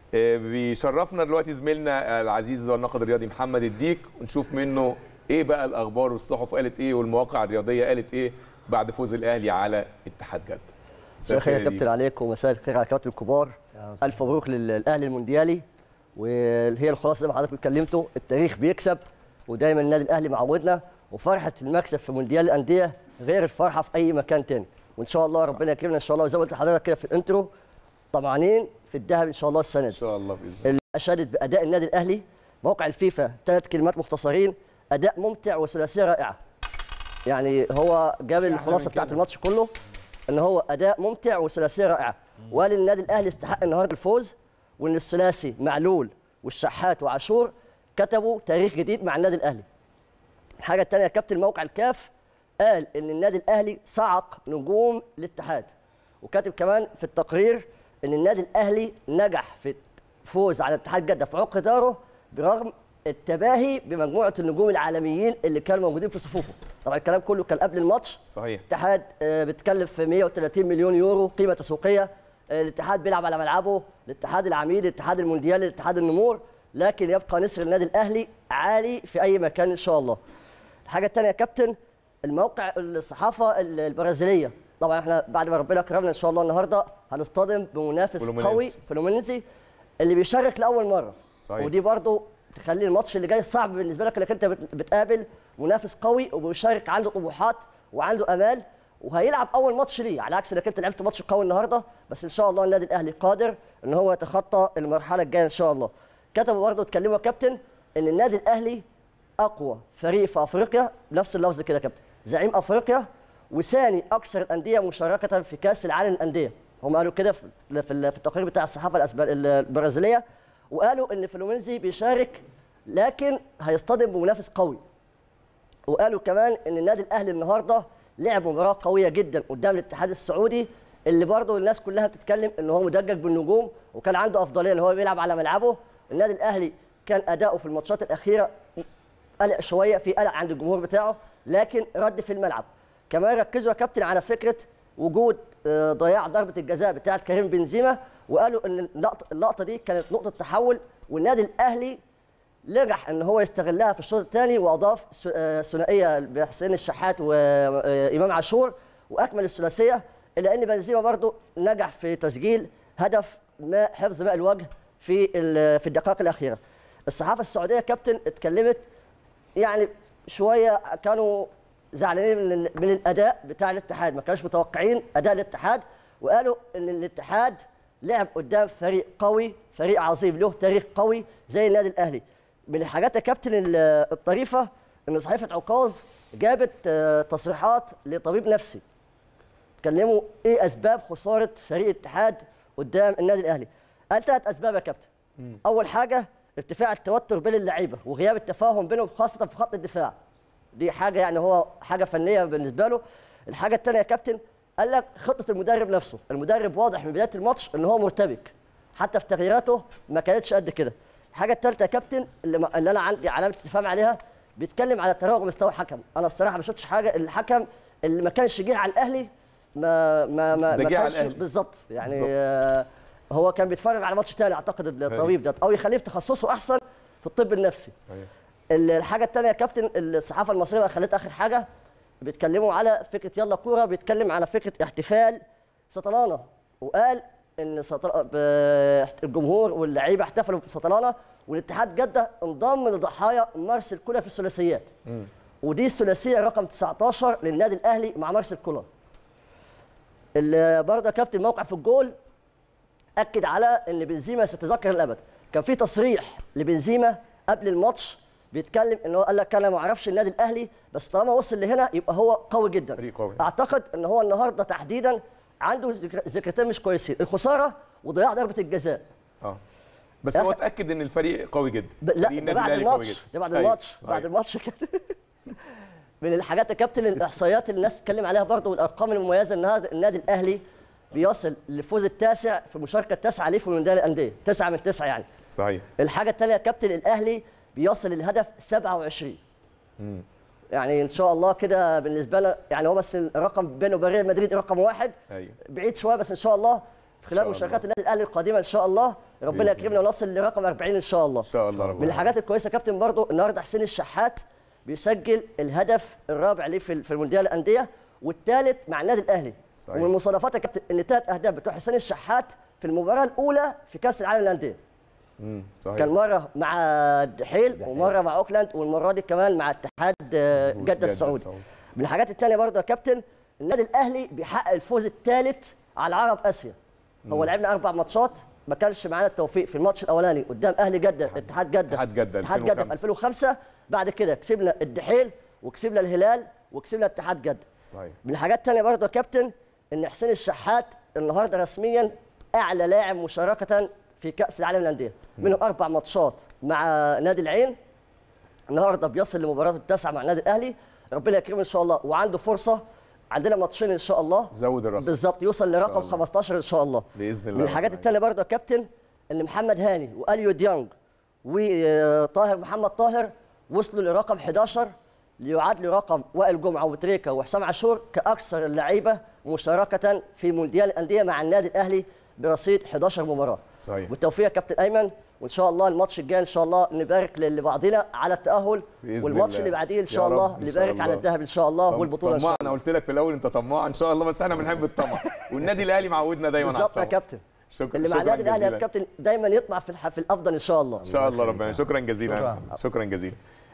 آه، بيشرفنا دلوقتي زميلنا العزيز والناقد الرياضي محمد الديك ونشوف منه ايه بقى الاخبار والصحف قالت ايه والمواقع الرياضيه قالت ايه بعد فوز الاهلي على اتحاد جده مساء الخير يا كابتن عليكم ومساء الخير على الكابتن الكبار الف مبروك للاهلي المونديالي وهي الخلاصه زي ما حضرتك اتكلمتوا التاريخ بيكسب ودايما النادي الاهلي معودنا وفرحه المكسب في مونديال الانديه غير الفرحه في اي مكان تاني وان شاء الله ربنا يكرمنا ان شاء الله وزي ما قلت لحضرتك كده في الانترو طمعانين في الذهب ان شاء الله السنه ان دي شاء الله باذن الله اللي اشادت باداء النادي الاهلي موقع الفيفا ثلاث كلمات مختصرين اداء ممتع وثلاثيه رائعه يعني هو جاب الخلاصه بتاعت الماتش كله ان هو اداء ممتع وثلاثيه رائعه وقال ان النادي الاهلي استحق النهارده الفوز وان الثلاثي معلول والشحات وعاشور كتبوا تاريخ جديد مع النادي الاهلي الحاجه الثانيه يا كابتن موقع الكاف قال ان النادي الاهلي صعق نجوم الاتحاد وكاتب كمان في التقرير ان النادي الاهلي نجح في فوز على اتحاد جده في عقر داره برغم التباهي بمجموعه النجوم العالميين اللي كانوا موجودين في صفوفه طبعا الكلام كله كان قبل الماتش صحيح الاتحاد آه، بيتكلف 130 مليون يورو قيمه تسويقيه آه، الاتحاد بيلعب على ملعبه الاتحاد العميد الاتحاد المونديالي الاتحاد النمور لكن يبقى نسر النادي الاهلي عالي في اي مكان ان شاء الله الحاجه الثانيه يا كابتن الموقع الصحافه ال- البرازيليه طبعا احنا بعد ما ربنا كرمنا ان شاء الله النهارده هنصطدم بمنافس فلومينينزي. قوي فلومينينزي اللي بيشارك لاول مره صحيح. ودي برضو تخلي الماتش اللي جاي صعب بالنسبه لك انك انت بت- بتقابل منافس قوي وبيشارك عنده طموحات وعنده امال وهيلعب اول ماتش ليه على عكس انك انت لعبت ماتش قوي النهارده بس ان شاء الله النادي الاهلي قادر ان هو يتخطى المرحله الجايه ان شاء الله كتبوا برضه اتكلموا يا كابتن ان النادي الاهلي اقوى فريق في افريقيا نفس اللفظ كده يا كابتن زعيم افريقيا وثاني اكثر الانديه مشاركه في كاس العالم للانديه هم قالوا كده في في ال- في التقرير بتاع الصحافه الأسب- البرازيليه وقالوا ان فلومينزي بيشارك لكن هيصطدم بمنافس قوي وقالوا كمان ان النادي الاهلي النهارده لعب مباراه قويه جدا قدام الاتحاد السعودي اللي برضه الناس كلها بتتكلم ان هو مدجج بالنجوم وكان عنده افضليه ان هو بيلعب على ملعبه النادي الاهلي كان اداؤه في الماتشات الاخيره قلق شويه في قلق عند الجمهور بتاعه لكن رد في الملعب كمان ركزوا يا كابتن على فكره وجود آه، ضياع ضربه الجزاء بتاعه كريم بنزيما وقالوا ان اللقطه اللقطه دي كانت نقطه تحول والنادي الاهلي نجح ان هو يستغلها في الشوط الثاني واضاف س- آه، ثنائيه بحسين الشحات وامام عاشور واكمل الثلاثيه الا ان بنزيما برضو نجح في تسجيل هدف ماء حفظ ماء الوجه في ال- في الدقائق الاخيره. الصحافه السعوديه كابتن اتكلمت يعني شويه كانوا زعلانين من ال- من الاداء بتاع الاتحاد ما كانوش متوقعين اداء الاتحاد وقالوا ان الاتحاد لعب قدام فريق قوي فريق عظيم له تاريخ قوي زي النادي الاهلي من الحاجات يا كابتن ال- الطريفه ان صحيفه عكاظ جابت آه، تصريحات لطبيب نفسي اتكلموا ايه اسباب خساره فريق الاتحاد قدام النادي الاهلي قال ثلاث اسباب يا كابتن اول حاجه ارتفاع التوتر بين اللعيبه وغياب التفاهم بينهم خاصه في خط الدفاع دي حاجه يعني هو حاجه فنيه بالنسبه له الحاجه الثانيه يا كابتن قال لك خطه المدرب نفسه المدرب واضح من بدايه الماتش ان هو مرتبك حتى في تغييراته ما كانتش قد كده الحاجه الثالثه يا كابتن اللي, ما- اللي انا عندي علامه استفهام عليها بيتكلم على تراجع مستوى الحكم انا الصراحه ما شفتش حاجه الحكم اللي ما كانش جه على الاهلي ما ما ما, ده ما جه على كانش الأهلي. بالظبط يعني بالظبط. آه هو كان بيتفرج على ماتش تاني اعتقد الطبيب ده او يخليه في تخصصه احسن في الطب النفسي صحيح. ال- الحاجه الثانيه يا كابتن الصحافه المصريه بقى خلت اخر حاجه بيتكلموا على فكره يلا كوره بيتكلم على فكره احتفال سطلانه وقال ان سطل... ب- الجمهور واللعيبه احتفلوا بسطلانه والاتحاد جده انضم لضحايا مارسيل كولر في الثلاثيات ودي الثلاثيه رقم 19 للنادي الاهلي مع مارسيل كولر ال- برضه يا كابتن موقع في الجول اكد على ان بنزيما سيتذكر الابد كان في تصريح لبنزيما قبل الماتش بيتكلم ان هو قال لك انا ما اعرفش النادي الاهلي بس طالما وصل لهنا يبقى هو قوي جدا فريق قوي. اعتقد ان هو النهارده تحديدا عنده ذكر- ذكرتين مش كويسين الخساره وضياع ضربه الجزاء اه بس يا هو أخي- اتاكد ان الفريق قوي جدا ب... لا فريق ده النادي بعد الأهلي قوي الماتش جدا. ده بعد أيوة، الماتش صحيح. بعد الماتش كده من الحاجات يا كابتن الاحصائيات اللي الناس تتكلم عليها برضه والارقام المميزه ان هذا النادي الاهلي بيصل للفوز التاسع في المشاركه التاسعه ليه في مونديال الانديه تسعه من تسعه يعني صحيح الحاجه الثانيه يا كابتن الاهلي بيصل للهدف 27 يعني ان شاء الله كده بالنسبه لنا يعني هو بس الرقم بينه وبين ريال مدريد رقم واحد ايوه بعيد شويه بس ان شاء الله في شاء خلال الله. مشاركات النادي الاهلي القادمه ان شاء الله ربنا بإذن يكرمنا ونصل لرقم 40 ان شاء الله ان شاء الله رب من الحاجات الكويسه يا كابتن برضو النهارده حسين الشحات بيسجل الهدف الرابع ليه في في المونديال الانديه والثالث مع النادي الاهلي صحيح. ومن المصادفات يا كابتن ان ثلاث اهداف بتوع حسين الشحات في المباراه الاولى في كاس العالم للانديه مم، صحيح كان مره مع الدحيل ومره مع اوكلاند والمره دي كمان مع اتحاد آه، مظبوط، جده السعودي من الحاجات الثانيه برضه يا كابتن النادي الاهلي بيحقق الفوز الثالث على عرب اسيا هو لعبنا اربع ماتشات ما كانش معانا التوفيق في الماتش الاولاني قدام اهلي جده اتحاد جده اتحاد جدة اتحاد جده في 2005. 2005 بعد كده كسبنا الدحيل وكسبنا الهلال وكسبنا اتحاد جده صحيح من الحاجات الثانيه برضه يا كابتن ان حسين الشحات النهارده رسميا اعلى لاعب مشاركه في كاس العالم للانديه منهم اربع ماتشات مع نادي العين النهارده بيصل لمباراته التاسعه مع النادي الاهلي ربنا يكرمه ان شاء الله وعنده فرصه عندنا ماتشين ان شاء الله زود الرقم بالظبط يوصل لرقم الله. 15 ان شاء الله باذن الله من الحاجات الثانيه برضه يا كابتن ان محمد هاني واليو ديانج وطاهر محمد طاهر وصلوا لرقم 11 ليعاد لرقم وائل جمعه وتريكا وحسام عاشور كاكثر اللعيبه مشاركه في مونديال الانديه مع النادي الاهلي برصيد 11 مباراه صحيح بالتوفيق يا كابتن ايمن وان شاء الله الماتش الجاي ان شاء الله نبارك لبعضنا على التاهل بإذن والماتش الله. اللي بعديه ان يا شاء رب الله إن شاء نبارك على الله. الذهب ان شاء الله والبطوله ان شاء طماع الله انا قلت لك في الاول انت طماع ان شاء الله بس احنا بنحب الطمع والنادي الاهلي معودنا دايما على بالظبط يا الطمع كابتن شكرا اللي مع شكراً النادي الاهلي يا جزيلاً. كابتن دايما يطمع في الح- في الافضل ان شاء الله ان شاء الله ربنا شكرا جزيلا شكراً. شكرا, شكرا جزيلا